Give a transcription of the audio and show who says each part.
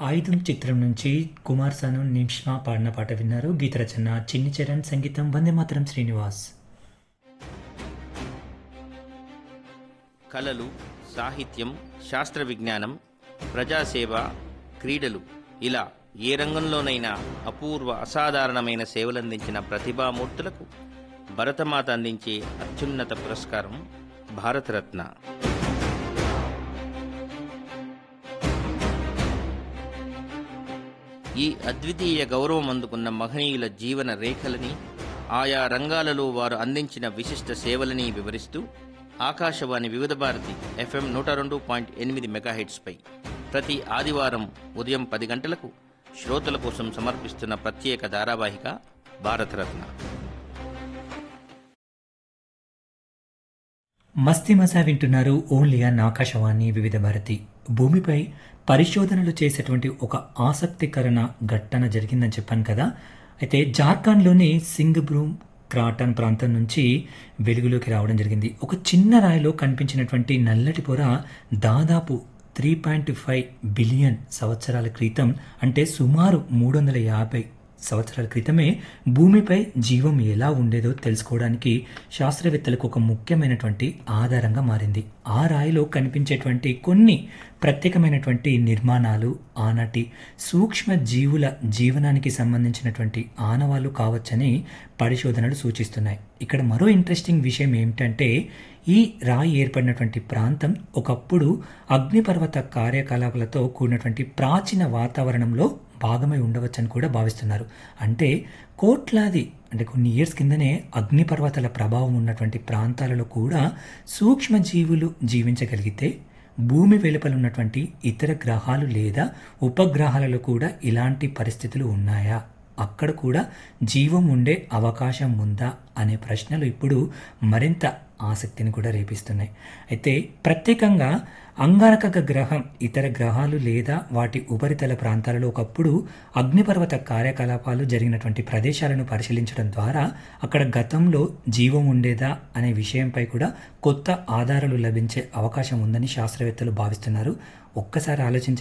Speaker 1: ఆయుధం చిత్రం నుంచి కుమార్ సాను నిష్మా పాడిన పాట విన్నారు గీత రచన చిన్ని చరణ్ సంగీతం వందే మాతరం శ్రీనివాస్
Speaker 2: కళలు సాహిత్యం శాస్త్ర విజ్ఞానం ప్రజాసేవ క్రీడలు ఇలా ఏ రంగంలోనైనా అపూర్వ అసాధారణమైన సేవలందించిన ప్రతిభామూర్తులకు భరతమాత అందించే అత్యున్నత పురస్కారం భారతరత్న ఈ అద్వితీయ గౌరవం అందుకున్న మహనీయుల జీవన రేఖలని ఆయా రంగాలలో వారు అందించిన విశిష్ట సేవలని వివరిస్తూ ఆకాశవాణి వివిధ భారతి ఎఫ్ఎం నూట రెండు పాయింట్ ఎనిమిది మెగాహెట్స్పై ప్రతి ఆదివారం ఉదయం పది గంటలకు శ్రోతల కోసం సమర్పిస్తున్న ప్రత్యేక ధారావాహిక భారతరత్న
Speaker 1: మస్తి మసా వింటున్నారు ఓన్లీ అన్ ఆకాశవాణి వివిధ భారతి భూమిపై పరిశోధనలు చేసేటువంటి ఒక ఆసక్తికరణ ఘట్టన జరిగిందని చెప్పాను కదా అయితే జార్ఖండ్లోని సింగ్బ్రూమ్ క్రాటన్ ప్రాంతం నుంచి వెలుగులోకి రావడం జరిగింది ఒక చిన్న రాయిలో కనిపించినటువంటి నల్లటి పొర దాదాపు త్రీ పాయింట్ ఫైవ్ బిలియన్ సంవత్సరాల క్రితం అంటే సుమారు మూడు వందల యాభై సంవత్సరాల క్రితమే భూమిపై జీవం ఎలా ఉండేదో తెలుసుకోవడానికి శాస్త్రవేత్తలకు ఒక ముఖ్యమైనటువంటి ఆధారంగా మారింది ఆ రాయిలో కనిపించేటువంటి కొన్ని ప్రత్యేకమైనటువంటి నిర్మాణాలు ఆనాటి సూక్ష్మ జీవుల జీవనానికి సంబంధించినటువంటి ఆనవాళ్లు కావచ్చని పరిశోధనలు సూచిస్తున్నాయి ఇక్కడ మరో ఇంట్రెస్టింగ్ విషయం ఏమిటంటే ఈ రాయి ఏర్పడినటువంటి ప్రాంతం ఒకప్పుడు అగ్నిపర్వత కార్యకలాపాలతో కూడినటువంటి ప్రాచీన వాతావరణంలో భాగమై ఉండవచ్చని కూడా భావిస్తున్నారు అంటే కోట్లాది అంటే కొన్ని ఇయర్స్ కిందనే అగ్నిపర్వతాల ప్రభావం ఉన్నటువంటి ప్రాంతాలలో కూడా సూక్ష్మజీవులు జీవించగలిగితే భూమి వెలుపల ఉన్నటువంటి ఇతర గ్రహాలు లేదా ఉపగ్రహాలలో కూడా ఇలాంటి పరిస్థితులు ఉన్నాయా అక్కడ కూడా జీవం ఉండే అవకాశం ఉందా అనే ప్రశ్నలు ఇప్పుడు మరింత ఆసక్తిని కూడా రేపిస్తున్నాయి అయితే ప్రత్యేకంగా అంగారక గ్రహం ఇతర గ్రహాలు లేదా వాటి ఉపరితల ప్రాంతాలలో ఒకప్పుడు అగ్నిపర్వత కార్యకలాపాలు జరిగినటువంటి ప్రదేశాలను పరిశీలించడం ద్వారా అక్కడ గతంలో జీవం ఉండేదా అనే విషయంపై కూడా కొత్త ఆధారాలు లభించే అవకాశం ఉందని శాస్త్రవేత్తలు భావిస్తున్నారు ఒక్కసారి ఆలోచించ